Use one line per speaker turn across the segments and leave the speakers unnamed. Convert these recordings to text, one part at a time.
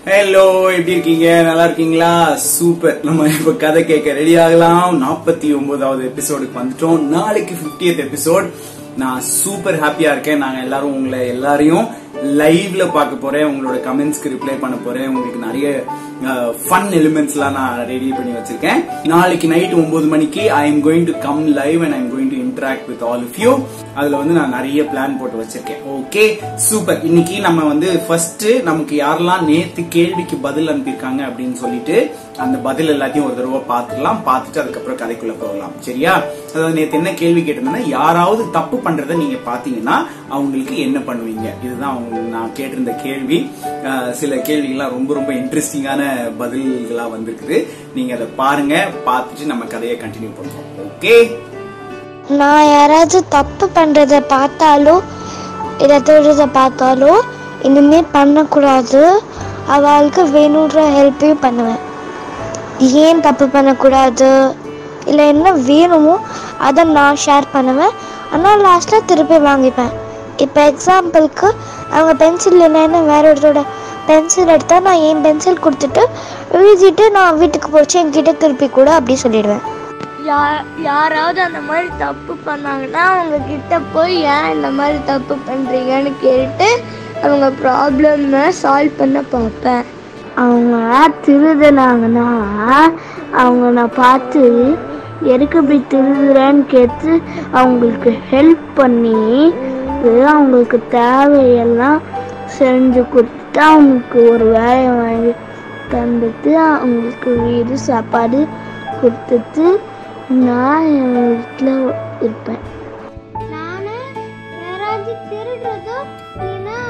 hello எப்படி இருக்கீங்க நல்லா இருக்கீங்களா சூப்பர் நம்ம இப்ப கதை கேட்க ரெடி ஆகலாம் நாற்பத்தி ஒன்பதாவது எபிசோடுக்கு வந்துட்டோம் நாளைக்கு 50th எபிசோட் நான் சூப்பர் ஹாப்பியா இருக்கேன் நாங்க எல்லாரும் உங்களை எல்லாரையும் லைவ்ல பார்க்க போறேன் உங்களோட கமெண்ட்ஸ்க்கு ரிப்ளை பண்ண போறேன் உங்களுக்கு நிறைய ஃபன் எலிமெண்ட்ஸ் எல்லாம் நான் ரெடி பண்ணி வச்சிருக்கேன் நாளைக்கு நைட் ஒன்பது மணிக்கு I am going to come live and I am going to interact with all of you அதுல வந்து நான் நிறைய பிளான் போட்டு வச்சிருக்கேன் ஓகே சூப்பர் இன்னைக்கு நம்ம வந்து ஃபர்ஸ்ட் நமக்கு யாரெல்லாம் நேத்து கேள்விக்கு பதில் அனுப்பியிருக்காங்க அப்படின்னு சொல்லிட்டு அந்த பதில் எல்லாத்தையும் ஒரு தடவை பார்த்துக்கலாம் பார்த்துட்டு அதுக்கப்புறம் கதைக்குள்ள போகலாம் சரியா அதாவது நேத்து என்ன கேள்வி கேட்டிருந்தேன்னா யாராவது தப்பு பண்றதை நீங்க பாத்தீங்கன்னா அவங்களுக்கு என்ன பண்ணுவீங்க இதுதான் அவங்க நான் கேட்டிருந்த கேள்வி அஹ், சில கேள்விகள்லாம் ரொம்ப ரொம்ப இன்ட்ரெஸ்டிங்கான பதில்களா வந்திருக்குது நீங்க அதை பாருங்க பார்த்துட்டு நம்ம கதையை கண்டினியூ பண்ணுவோம் ஓகே
நான் யாராவது தப்பு பண்றத பார்த்தாலோ இதை தொடுறத பார்த்தாலோ இனிமே பண்ணக்கூடாது அவளுக்கு வேணுன்ற ஹெல்ப்பையும் பண்ணுவேன் ஏன் தப்பு பண்ணக்கூடாது இல்லை என்ன வேணுமோ அதை நான் ஷேர் பண்ணுவேன் ஆனால் லாஸ்ட்டாக திருப்பி வாங்கிப்பேன் இப்போ எக்ஸாம்பிளுக்கு அவங்க பென்சில் இல்லைன்னு வேற ஒருத்தரோட பென்சில் எடுத்தால் நான் என் பென்சில் கொடுத்துட்டு எழுதிட்டு நான் வீட்டுக்கு போச்சு என்கிட்ட திருப்பி கூட அப்படி சொல்லிடுவேன்
யா- யாராவது அந்த மாதிரி தப்பு பண்ணாங்கன்னா அவங்க கிட்ட போய் ஏன் இந்த மாதிரி தப்பு பண்றீங்கன்னு கேட்டு அவங்க ப்ராப்ளமை சால்வ் பண்ண பார்ப்பேன்
அவங்க திருதுனாங்கன்னா அவங்க நான் பார்த்து எதுக்கு இப்படி திருதுறேன்னு கேட்டு அவங்களுக்கு ஹெல்ப் பண்ணி இது அவங்களுக்கு தேவையெல்லாம் செஞ்சு கொடுத்துட்டு அவங்களுக்கு ஒரு வேலையை வாங்கி தந்துட்டு அவங்களுக்கு வீடு சாப்பாடு கொடுத்துட்டு நான் என் வீட்டில் இருப்பேன்
நானு யாராவது திருடுறதோ இல்லைன்னா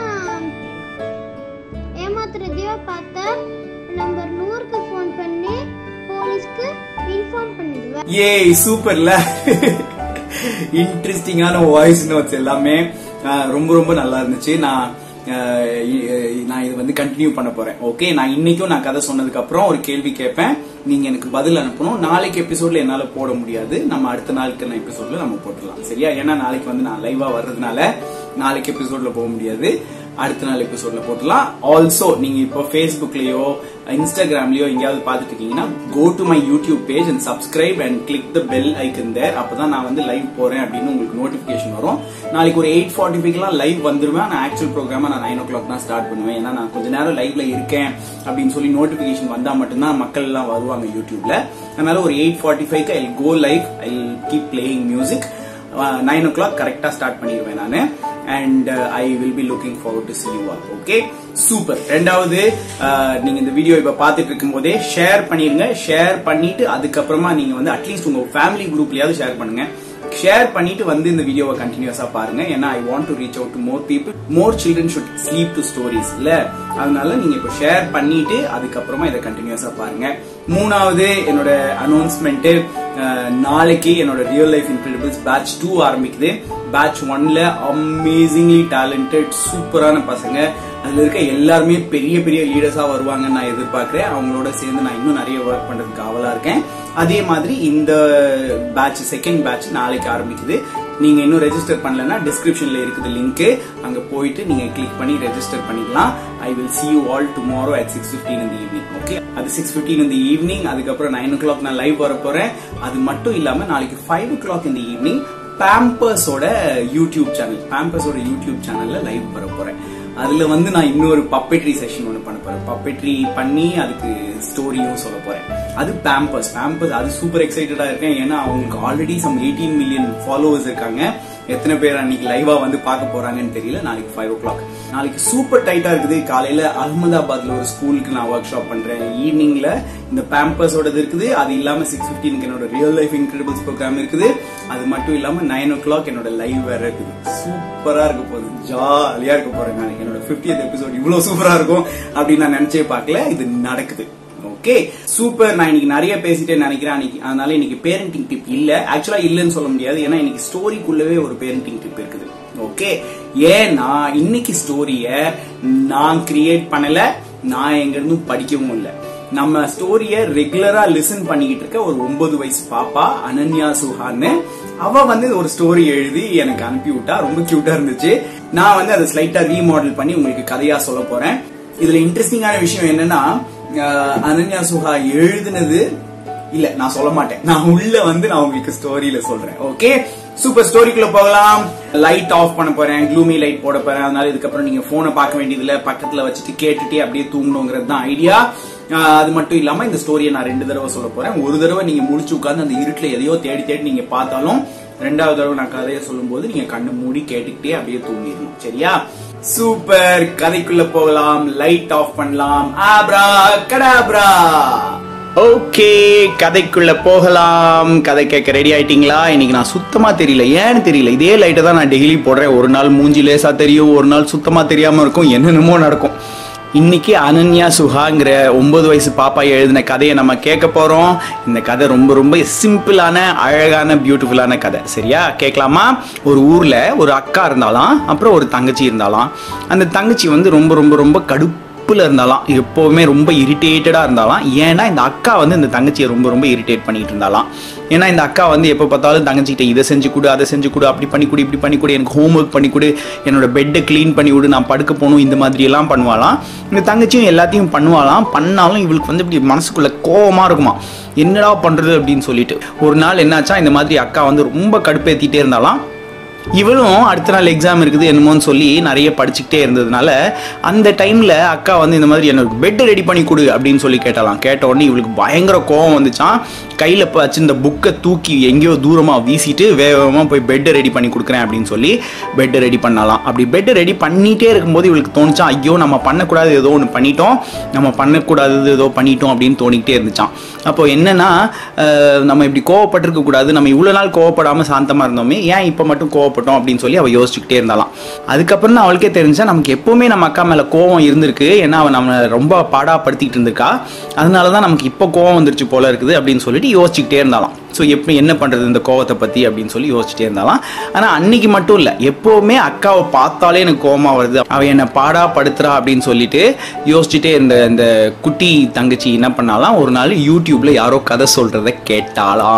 ஏமாத்துறதையோ பார்த்தா நம்பர் நூறுக்கு ஃபோன் பண்ணி போலீஸ்க்கு இன்ஃபார்ம் பண்ணிடுவேன்
ஏய் சூப்பர்ல இன்ட்ரெஸ்டிங்கான வாய்ஸ் நோட்ஸ் எல்லாமே அஹ், ரொம்ப ரொம்ப நல்லா இருந்துச்சு நான் அஹ், இ- நான் இது வந்து கண்டினியூ பண்ண போறேன் ஓகே நான் இன்னைக்கும் நான் கதை சொன்னதுக்கு அப்புறம் ஒரு கேள்வி கேட்பேன் நீங்க எனக்கு பதில் அனுப்பணும் நாளைக்கு எபிசோட்ல என்னால போட முடியாது நம்ம அடுத்த நாளுக்கு எபிசோட்ல நம்ம போட்டுடலாம் சரியா ஏன்னா நாளைக்கு வந்து நான் லைவா வர்றதுனால நாளைக்கு எபிசோட்ல போக முடியாது அடுத்த நாள் எபிசோட்ல போட்டுலாம் ஆல்சோ நீங்க இப்போ ஃபேஸ்புக்லயோ இன்ஸ்டாகிராம்லயோ எங்கேயாவது பார்த்துட்டு இருக்கீங்கன்னா go to my YouTube page and subscribe and click the bell icon there அப்பதான் நான் வந்து லைவ் போறேன் அப்படின்னு உங்களுக்கு நோட்டிபிகேஷன் வரும் நாளைக்கு ஒரு எயிட் ஃபார்ட்டி ஃபைவ்லாம் லைவ் வந்துருவேன் நான் ஆக்சுவல் ப்ரோக்ராம நான் நைன் ஓ கிளாக் தான் ஸ்டார்ட் பண்ணுவேன் ஏன்னா நான் கொஞ்ச நேரம் லைவ்ல இருக்கேன் அப்படின்னு சொல்லி நோட்டிபிகேஷன் வந்தா மட்டும்தான் மக்கள் எல்லாம் வருவாங்க யூடியூப்ல அதனால ஒரு எயிட் ஃபார்ட்டி ஃபைவ்க்கு I go live I keep playing music nine o'clock கரெக்டா ஸ்டார்ட் பண்ணிடுவேன் நான் and I will be looking forward to see you all okay super ரெண்டாவது uh, நீங்க இந்த வீடியோ இப்ப பார்த்துட்டு இருக்கும் போதே ஷேர் பண்ணிருங்க ஷேர் பண்ணிட்டு அதுக்கப்புறமா நீங்க வந்து அட்லீஸ்ட் உங்க ஃபேமிலி குரூப்லயாவது ஷேர் பண்ணுங்க ஷேர் பண்ணிட்டு வந்து இந்த வீடியோவை கண்டினியூஸா பாருங்க ஏன்னா I want to reach out to more people more children should sleep to stories இல்ல அதனால நீங்க இப்போ ஷேர் பண்ணிட்டு அதுக்கப்புறமா இதை கண்டினியூஸா பாருங்க மூணாவது என்னோட அனௌன்ஸ்மெண்ட் நாளைக்கு என்னோட real life incredibles batch two ஆரம்பிக்குது பேட்ச் ஒன்ல அமேசிங்லி டேலண்டட் சூப்பரான பசங்க அதுல இருக்க எல்லாருமே பெரிய பெரிய லீடர்ஸா வருவாங்கன்னு நான் எதிர்பார்க்கிறேன் அவங்களோட சேர்ந்து நான் இன்னும் நிறைய ஒர்க் பண்றதுக்கு ஆவலா இருக்கேன் அதே மாதிரி இந்த பேட்ச் செகண்ட் பேட்ச் நாளைக்கு ஆரம்பிக்குது நீங்க இன்னும் ரெஜிஸ்டர் பண்ணலன்னா டிஸ்கிரிப்ஷன்ல இருக்குது லிங்க் அங்க போயிட்டு நீங்க கிளிக் பண்ணி ரெஜிஸ்டர் பண்ணிக்கலாம் I will see you all tomorrow at six fifteen in the evening okay அது six fifteen in the evening அதுக்கப்புறம் நைன் ஓ கிளாக் நான் லைவ் வர போறேன் அது மட்டும் இல்லாம நாளைக்கு ஃபைவ் ஓ கிளாக் இந்த ஈவினிங் பேம்பர்ஸோட யூடியூப் சேனல் பேம்பர்ஸோட யூடியூப் சேனல்ல லைவ் வர போறேன் அதுல வந்து நான் இன்னொரு பப்பெட்ரி செஷன் ஒன்று பண்ண போறேன் பப்பெட்ரி பண்ணி அதுக்கு ஸ்டோரியும் சொல்ல போறேன் அது பேம்பர்ஸ் பேம்பர்ஸ் அது சூப்பர் எக்ஸைட்டடா இருக்கேன் ஏன்னா அவங்களுக்கு already some eighteen million followers இருக்காங்க எத்தனை பேர் அன்னைக்கு லைவா வந்து பார்க்க போறாங்கன்னு தெரியல நாளைக்கு ஃபைவ் ஓ கிளாக் நாளைக்கு சூப்பர் டைட்டா இருக்குது காலையில அகமதாபாத்ல ஒரு ஸ்கூலுக்கு நான் ஒர்க் ஷாப் பண்றேன் ஈவினிங்ல இந்த பேம்பர்ஸோடது இருக்குது அது இல்லாம சிக்ஸ் பிப்டீனுக்கு என்னோட ரியல் லைஃப் இன்கிரெடிபிள்ஸ் ப்ரோக்ராம் இருக்குது அது மட்டும் இல்லாம நைன் ஓ கிளாக் என்னோட லைவ் வேற இருக்குது சூப்பரா இருக்க போகுது ஜாலியா இருக்க போறேன் நாளைக்கு என்னோட 50th எபிசோட் இவ்வளவு சூப்பரா இருக்கும் அப்படின்னு நான் நினைச்சே பார்க்கல இது நடக்குது ஓகே சூப்பர் நான் இன்னைக்கு நிறைய பேசிட்டேன்னு நினைக்கிறேன் அன்னைக்கு அதனால இன்னைக்கு பேரண்டிங் டிப் இல்ல ஆக்சுவலா இல்லன்னு சொல்ல முடியாது ஏன்னா இன்னைக்கு ஸ்டோரிக்குள்ளவே ஒரு பேரண்டிங் டிப் இருக்குது ஓகே ஏன்னா இன்னைக்கு ஸ்டோரிய நான் கிரியேட் பண்ணல நான் எங்க இருந்தும் படிக்கவும் இல்லை நம்ம ஸ்டோரிய ரெகுலரா லிசன் பண்ணிக்கிட்டு இருக்க ஒரு ஒன்பது வயசு பாப்பா அனன்யா சுஹான்னு அவ வந்து ஒரு ஸ்டோரி எழுதி எனக்கு அனுப்பி விட்டா ரொம்ப கியூட்டா இருந்துச்சு நான் வந்து அதை ஸ்லைட்டா ரீமாடல் பண்ணி உங்களுக்கு கதையா சொல்ல போறேன் இதுல இன்ட்ரெஸ்டிங்கான விஷயம் என்னன்னா அஹ், அனன்யா சுஹா எழுதுனது இல்ல நான் சொல்ல மாட்டேன் நான் உள்ள வந்து நான் உங்களுக்கு ஸ்டோரியில சொல்றேன் ஓகே சூப்பர் ஸ்டோரிக்குள்ள போகலாம் லைட் ஆஃப் பண்ண போறேன் க்ளூமி லைட் போட போறேன் அதனால இதுக்கப்புறம் நீங்க போனை பார்க்க வேண்டியதுல பக்கத்துல வச்சுட்டு கேட்டுட்டே அப்படியே தூங்கணுங்கிறது தான் ஐடியா அது மட்டும் இல்லாம இந்த ஸ்டோரியை நான் ரெண்டு தடவை சொல்ல போறேன் ஒரு தடவை நீங்க முடிச்சு உட்கார்ந்து அந்த இருட்டுல எதையோ தேடி தேடி நீங்க பார்த்தாலும் ரெண்டாவது தடவை நான் கதையை சொல்லும்போது நீங்க கண்ணு மூடி கேட்டுக்கிட்டே அப்படியே தூங்கிடணும் சரியா சூப்பர் கதைக்குள்ள போகலாம் லைட் ஆஃப் பண்ணலாம் ஆப்ரா கடாப்ரா ஓகே கதைக்குள்ள போகலாம் கதை கேட்க ரெடி ஆயிட்டீங்களா இன்னைக்கு நான் சுத்தமா தெரியல ஏன்னு தெரியல இதே லைட்டை தான் நான் டெய்லி போடுறேன் ஒரு நாள் மூஞ்சி லேசா தெரியும் ஒரு நாள் சுத்தமா தெரியாம இருக்கும் என்னென்னமோ நடக்கும் இன்னைக்கு அனன்யா சுஹாங்கிற ஒன்பது வயசு பாப்பா எழுதின கதையை நம்ம கேட்க போறோம் இந்த கதை ரொம்ப ரொம்ப சிம்பிளான அழகான பியூட்டிஃபுல்லான கதை சரியா கேட்கலாமா ஒரு ஊர்ல ஒரு அக்கா இருந்தாலாம் அப்புறம் ஒரு தங்கச்சி இருந்தாலாம் அந்த தங்கச்சி வந்து ரொம்ப ரொம்ப ரொம்ப கடுப்பு கடுப்புல இருந்தாலாம் எப்போவுமே ரொம்ப இரிட்டேட்டடா இருந்தாலாம் ஏன்னா இந்த அக்கா வந்து இந்த தங்கச்சியை ரொம்ப ரொம்ப இரிட்டேட் பண்ணிட்டு இருந்தாலாம் ஏன்னா இந்த அக்கா வந்து எப்போ பார்த்தாலும் தங்கச்சிக்கிட்ட இதை செஞ்சு கொடு அதை செஞ்சு கொடு அப்படி பண்ணி கொடு இப்படி பண்ணி கொடு எனக்கு ஹோம்ஒர்க் பண்ணி கொடு என்னோட பெட்டை க்ளீன் பண்ணி விடு நான் படுக்க போகணும் இந்த மாதிரி எல்லாம் பண்ணுவாளாம் இந்த தங்கச்சியும் எல்லாத்தையும் பண்ணுவாளாம் பண்ணாலும் இவளுக்கு வந்து இப்படி மனசுக்குள்ள கோவமா இருக்குமா என்னடா பண்றது அப்படின்னு சொல்லிட்டு ஒரு நாள் என்னாச்சா இந்த மாதிரி அக்கா வந்து ரொம்ப கடுப்பேத்திட்டே இருந்தாலாம் இவளும் அடுத்த நாள் எக்ஸாம் இருக்குது என்னமோன்னு சொல்லி நிறைய படிச்சுக்கிட்டே இருந்ததுனால அந்த டைம்ல அக்கா வந்து இந்த மாதிரி எனக்கு பெட் ரெடி பண்ணி கொடு அப்படின்னு சொல்லி கேட்டலாம் கேட்ட உடனே இவளுக்கு பயங்கர கோவம் வந்துச்சான் கையில வச்சிருந்த புக்கை தூக்கி எங்கேயோ தூரமா வீசிட்டு வேகமா போய் பெட்டை ரெடி பண்ணி கொடுக்குறேன் அப்படின்னு சொல்லி பெட்டை ரெடி பண்ணலாம் அப்படி பெட்டை ரெடி பண்ணிட்டே இருக்கும்போது இவளுக்கு தோணுச்சான் ஐயோ நம்ம பண்ணக்கூடாது ஏதோ ஒன்று பண்ணிட்டோம் நம்ம பண்ணக்கூடாதது ஏதோ பண்ணிட்டோம் அப்படின்னு தோணிக்கிட்டே இருந்துச்சான் அப்போ என்னன்னா அஹ், நம்ம இப்படி கோவப்பட்டிருக்க கூடாது நம்ம இவ்வளவு நாள் கோவப்படாம சாந்தமா இருந்தோமே ஏன் இப்போ மட்டும் கோவப்பட்டோம் அப்படின்னு சொல்லி அவ யோசிச்சுக்கிட்டே இருந்தாலாம் அதுக்கப்புறம் தான் அவளுக்கே தெரிஞ்சா நமக்கு எப்பவுமே நம்ம அக்கா மேல கோவம் இருந்திருக்கு ஏன்னா அவன் நம்ம ரொம்ப பாடாப்படுத்திட்டு இருந்திருக்கா அதனால தான் நமக்கு இப்போ கோவம் வந்துருச்சு போல இருக்குது அப்படின்னு சொல்லிட்டு யோசிச்சுக்கிட்டே இருந்தாலாம் ஸோ எப்படி என்ன பண்றது இந்த கோவத்தை பத்தி அப்படின்னு சொல்லி யோசிச்சுட்டே இருந்தாலாம் ஆனா அன்னைக்கு மட்டும் இல்ல எப்பவுமே அக்காவை பார்த்தாலே எனக்கு கோவமா வருது அவ என்னை பாடா படுத்துறா அப்படின்னு சொல்லிட்டு யோசிச்சுட்டே இருந்த இந்த குட்டி தங்கச்சி என்ன பண்ணாலாம் ஒரு நாள் யூடியூப்ல யாரோ கதை சொல்றத கேட்டாளா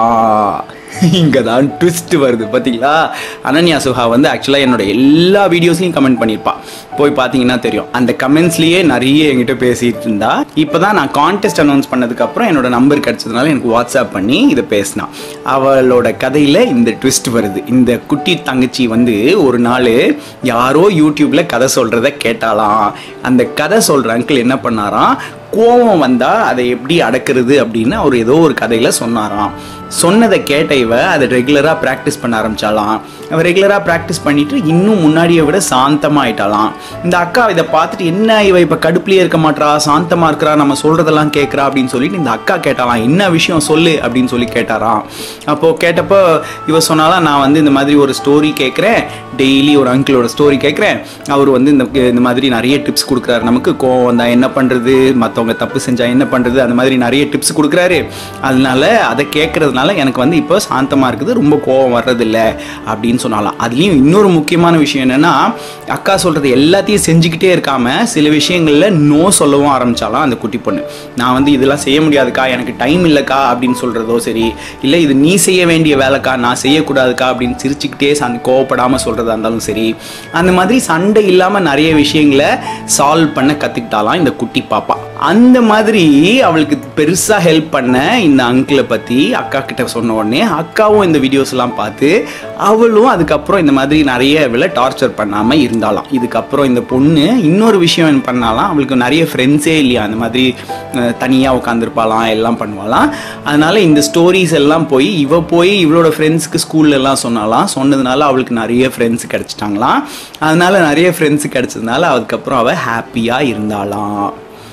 இங்க தான் ட்விஸ்ட் வருது பாத்தீங்களா அனன்யா சுஹா வந்து ஆக்சுவலா என்னோட எல்லா வீடியோஸ்லயும் கமெண்ட் பண்ணிருப்பா போய் பாத்தீங்கன்னா தெரியும் அந்த கமெண்ட்ஸ்லயே நிறைய என்கிட்ட பேசிட்டு இருந்தா இப்பதான் நான் கான்டெஸ்ட் அனௌன்ஸ் பண்ணதுக்கு அப்புறம் என்னோட நம்பர் கிடைச்சதுனால எனக்கு வாட்ஸ்அப் பண்ணி இதை பேசினா அவளோட கதையில இந்த ட்விஸ்ட் வருது இந்த குட்டி தங்கச்சி வந்து ஒரு நாள் யாரோ யூடியூப்ல கதை சொல்றத கேட்டாலாம் அந்த கதை சொல்ற அங்கிள் என்ன பண்ணாராம் கோவம் வந்தா அதை எப்படி அடக்குறது அப்படின்னு அவர் ஏதோ ஒரு கதையில சொன்னாராம் சொன்னதை கேட்ட இவ அதை ரெகுலரா ப்ராக்டிஸ் பண்ண ஆரம்பிச்சாலாம் அவ ரெகுலரா ப்ராக்டிஸ் பண்ணிட்டு இன்னும் முன்னாடியை விட சாந்தமா ஆயிட்டாலாம் இந்த அக்கா இதை பார்த்துட்டு என்ன இவ இப்ப கடுப்புலயே இருக்க மாட்றா சாந்தமா இருக்கிறா நம்ம சொல்றதெல்லாம் கேட்கறா அப்படின்னு சொல்லிட்டு இந்த அக்கா கேட்டாலாம் என்ன விஷயம் சொல்லு அப்படின்னு சொல்லி கேட்டாராம் அப்போ கேட்டப்போ இவ சொன்னாலாம் நான் வந்து இந்த மாதிரி ஒரு ஸ்டோரி கேட்குறேன் டெய்லி ஒரு அங்கிளோட ஸ்டோரி கேட்குறேன் அவர் வந்து இந்த இந்த மாதிரி நிறைய டிப்ஸ் கொடுக்குறாரு நமக்கு கோவம் வந்தா என்ன பண்றது மற்றவங்க தப்பு செஞ்சா என்ன பண்றது அந்த மாதிரி நிறைய டிப்ஸ் கொடுக்குறாரு அதனால அதை கேட்கறதுனால எனக்கு வந்து இப்போ சாந்தமா இருக்குது ரொம்ப கோவம் வர்றதில்ல அப்படின்னு சொன்னாலாம் அதுலயும் இன்னொரு முக்கியமான விஷயம் என்னன்னா அக்கா சொல்றது எல்லாத்தையும் செஞ்சுக்கிட்டே இருக்காம சில விஷயங்கள்ல நோ சொல்லவும் ஆரம்பிச்சாலாம் அந்த குட்டி பொண்ணு நான் வந்து இதெல்லாம் செய்ய முடியாதுக்கா எனக்கு டைம் இல்லைக்கா அப்படின்னு சொல்றதோ சரி இல்லை இது நீ செய்ய வேண்டிய வேலைக்கா நான் செய்யக்கூடாதுக்கா அப்படின்னு சிரிச்சுக்கிட்டே சண்டை கோவப்படாம சொல்றதா இருந்தாலும் சரி அந்த மாதிரி சண்டை இல்லாம நிறைய விஷயங்களை சால்வ் பண்ண கத்துக்கிட்டாலாம் இந்த குட்டி பாப்பா அந்த மாதிரி அவளுக்கு பெருசா ஹெல்ப் பண்ண இந்த அங்கிளை பத்தி அக்கா கிட்ட சொன்ன உடனே அக்காவும் இந்த வீடியோஸ் எல்லாம் பார்த்து அவளும் அதுக்கப்புறம் இந்த மாதிரி நிறைய இவளை டார்ச்சர் பண்ணாம இருந்தாலாம் இதுக்கப்புறம் இந்த பொண்ணு இன்னொரு விஷயம் என்ன பண்ணாலாம் அவளுக்கு நிறைய ஃப்ரெண்ட்ஸே இல்லையா அந்த மாதிரி அஹ், தனியா உட்காந்துருப்பாளாம் எல்லாம் பண்ணுவாளாம் அதனால இந்த ஸ்டோரிஸ் எல்லாம் போய் இவ போய் இவளோட ஃப்ரெண்ட்ஸ்க்கு ஸ்கூல்ல எல்லாம் சொன்னாலாம் சொன்னதுனால அவளுக்கு நிறைய ஃப்ரெண்ட்ஸ் கிடைச்சிட்டாங்களாம் அதனால நிறைய ஃப்ரெண்ட்ஸ் கிடைச்சதுனால அதுக்கப்புறம் அவ ஹாப்பியா இருந்தாளாம்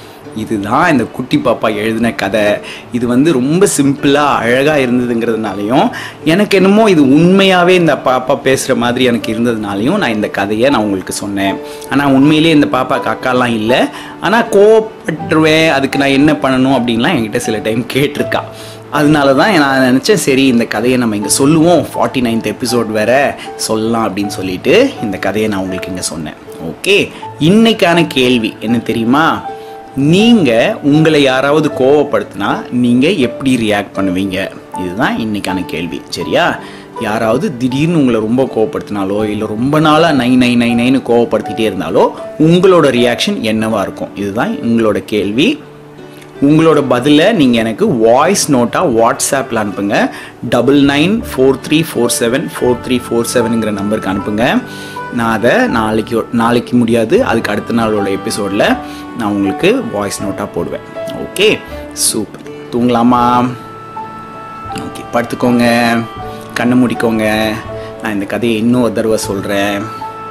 இதுதான் இந்த குட்டி பாப்பா எழுதின கதை இது வந்து ரொம்ப சிம்பிளாக அழகாக இருந்ததுங்கிறதுனாலையும் எனக்கு என்னமோ இது உண்மையாகவே இந்த பாப்பா பேசுகிற மாதிரி எனக்கு இருந்ததுனாலையும் நான் இந்த கதையை நான் உங்களுக்கு சொன்னேன் ஆனால் உண்மையிலேயே இந்த பாப்பாக்கு அக்காலாம் இல்லை ஆனால் கோவப்பட்டுருவேன் அதுக்கு நான் என்ன பண்ணணும் அப்படின்லாம் என்கிட்ட சில டைம் கேட்டிருக்கா அதனால தான் நான் நினச்சேன் சரி இந்த கதையை நம்ம இங்கே சொல்லுவோம் ஃபார்ட்டி நைன்த் எபிசோட் வேற சொல்லலாம் அப்படின்னு சொல்லிட்டு இந்த கதையை நான் உங்களுக்கு இங்கே சொன்னேன் ஓகே இன்னைக்கான கேள்வி என்ன தெரியுமா நீங்க உங்களை யாராவது கோவப்படுத்தினா நீங்க எப்படி ரியாக்ட் பண்ணுவீங்க இதுதான் இன்னைக்கான கேள்வி சரியா யாராவது திடீர்னு உங்களை ரொம்ப கோவப்படுத்தினாலோ இல்லை ரொம்ப நாளாக நை நை நை நைன்னு கோவப்படுத்திட்டே இருந்தாலோ உங்களோட ரியாக்ஷன் என்னவா இருக்கும் இதுதான் உங்களோட கேள்வி உங்களோட பதிலை நீங்கள் எனக்கு வாய்ஸ் நோட்டாக வாட்ஸ்அப்பில் அனுப்புங்க double nine four three four seven four three four செவனுங்கிற நம்பருக்கு அனுப்புங்க நான் அதை நாளைக்கு நாளைக்கு முடியாது அதுக்கு அடுத்த நாளோட எபிசோடில் நான் உங்களுக்கு வாய்ஸ் நோட்டாக போடுவேன் ஓகே சூப்பர் தூங்கலாமா ஓகே படுத்துக்கோங்க கண்ணை மூடிக்கோங்க நான் இந்த கதையை இன்னும் ஒரு தடவை சொல்கிறேன்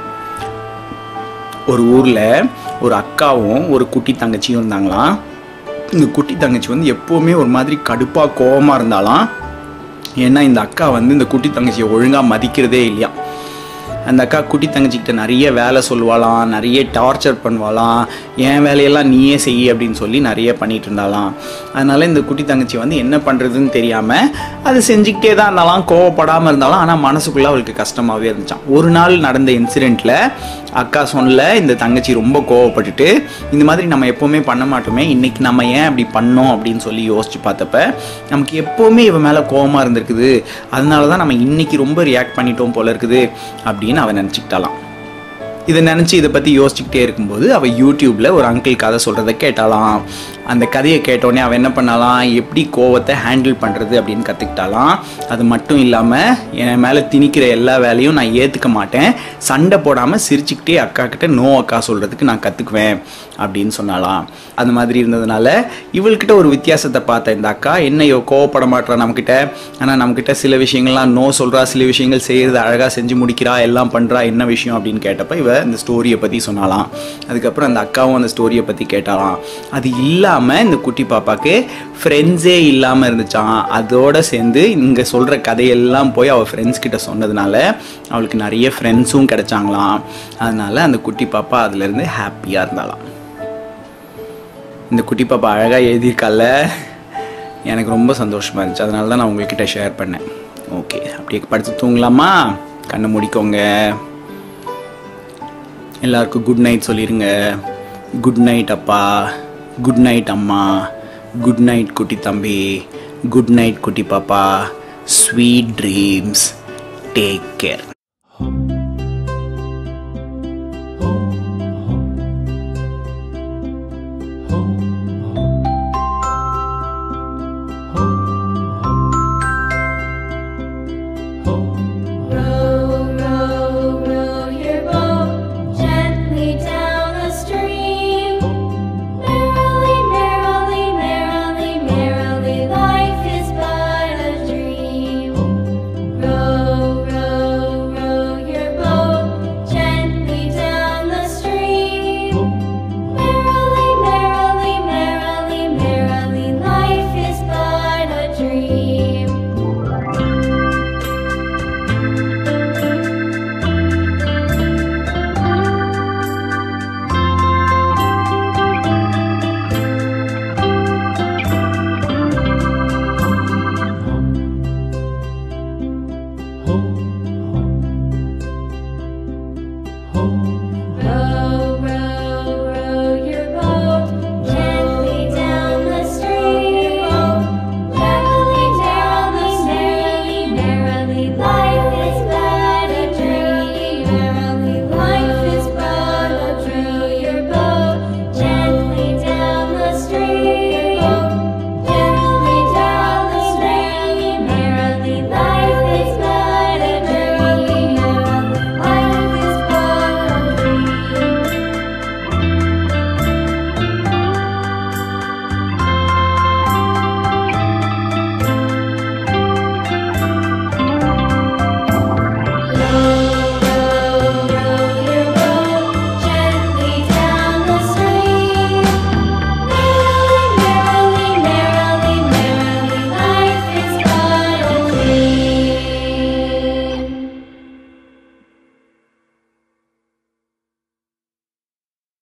ஒரு ஊரில் ஒரு அக்காவும் ஒரு குட்டி தங்கச்சியும் இருந்தாங்களாம் இந்த குட்டி தங்கச்சி வந்து எப்போவுமே ஒரு மாதிரி கடுப்பாக கோவமாக இருந்தாலாம் ஏன்னா இந்த அக்கா வந்து இந்த குட்டி தங்கச்சியை ஒழுங்காக மதிக்கிறதே இல்லையா அந்த அக்கா குட்டி தங்கச்சிக்கிட்ட நிறைய வேலை சொல்லுவாளாம் நிறைய டார்ச்சர் பண்ணுவாளாம் என் வேலையெல்லாம் நீயே செய் அப்படின்னு சொல்லி நிறைய பண்ணிட்டு இருந்தாலாம் அதனால இந்த குட்டி தங்கச்சி வந்து என்ன பண்ணுறதுன்னு தெரியாமல் அது செஞ்சுக்கிட்டே தான் இருந்தாலாம் கோவப்படாமல் இருந்தாலும் ஆனால் மனசுக்குள்ளே அவளுக்கு கஷ்டமாகவே இருந்துச்சான் ஒரு நாள் நடந்த இன்சிடெண்ட்டில் அக்கா சொன்னல இந்த தங்கச்சி ரொம்ப கோவப்பட்டுட்டு இந்த மாதிரி நம்ம எப்போவுமே பண்ண மாட்டோமே இன்னைக்கு நம்ம ஏன் அப்படி பண்ணோம் அப்படின்னு சொல்லி யோசிச்சு பார்த்தப்ப நமக்கு எப்போவுமே இவன் மேலே கோவமாக இருந்திருக்குது அதனால தான் நம்ம இன்னைக்கு ரொம்ப ரியாக்ட் பண்ணிட்டோம் போல இருக்குது அப்படின்னு அவன் நினச்சிக்கிட்டாலாம் இதை நினச்சி இதை பற்றி யோசிச்சுக்கிட்டே இருக்கும்போது அவள் யூடியூப்பில் ஒரு அங்கிள் கதை சொல்கிறத கேட்டாலாம் அந்த கதையை கேட்டோடனே அவள் என்ன பண்ணாலாம் எப்படி கோவத்தை ஹேண்டில் பண்ணுறது அப்படின்னு கற்றுக்கிட்டாலாம் அது மட்டும் இல்லாமல் என் மேலே திணிக்கிற எல்லா வேலையும் நான் ஏற்றுக்க மாட்டேன் சண்டை போடாமல் சிரிச்சுக்கிட்டே அக்கா கிட்ட நோ அக்கா சொல்கிறதுக்கு நான் கற்றுக்குவேன் அப்படின்னு சொன்னாலாம் அந்த மாதிரி இருந்ததுனால இவள்கிட்ட ஒரு வித்தியாசத்தை பார்த்தேன் இந்த அக்கா என்னையோ கோவப்பட மாட்டா நம்மக்கிட்ட ஆனால் நம்மக்கிட்ட சில விஷயங்கள்லாம் நோ சொல்கிறா சில விஷயங்கள் செய்கிறது அழகாக செஞ்சு முடிக்கிறா எல்லாம் பண்ணுறா என்ன விஷயம் அப்படின்னு கேட்டப்ப இவ இந்த ஸ்டோரியை பற்றி சொன்னாலாம் அதுக்கப்புறம் அந்த அக்காவும் அந்த ஸ்டோரியை பற்றி கேட்டாலாம் அது இல்லாமல் இந்த குட்டி பாப்பாக்கு ஃப்ரெண்ட்ஸே இல்லாமல் இருந்துச்சான் அதோட சேர்ந்து இங்கே சொல்கிற கதையெல்லாம் போய் அவள் ஃப்ரெண்ட்ஸ் கிட்ட சொன்னதுனால அவளுக்கு நிறைய ஃப்ரெண்ட்ஸும் கிடைச்சாங்களாம் அதனால அந்த குட்டி பாப்பா அதுலேருந்து ஹாப்பியாக இருந்தாலாம் இந்த குட்டி பாப்பா அழகாக எழுதியிருக்கால எனக்கு ரொம்ப சந்தோஷமாக இருந்துச்சு அதனால தான் நான் உங்கள்கிட்ட ஷேர் பண்ணேன் ஓகே அப்படியே படுத்து தூங்கலாமா கண்ணை முடிக்கோங்க எல்லாருக்கும் குட் நைட் சொல்லிடுங்க குட் நைட் அப்பா குட் நைட் அம்மா குட் நைட் குட்டி தம்பி குட் நைட் குட்டி பாப்பா ஸ்வீட் ட்ரீம்ஸ் டேக் கேர்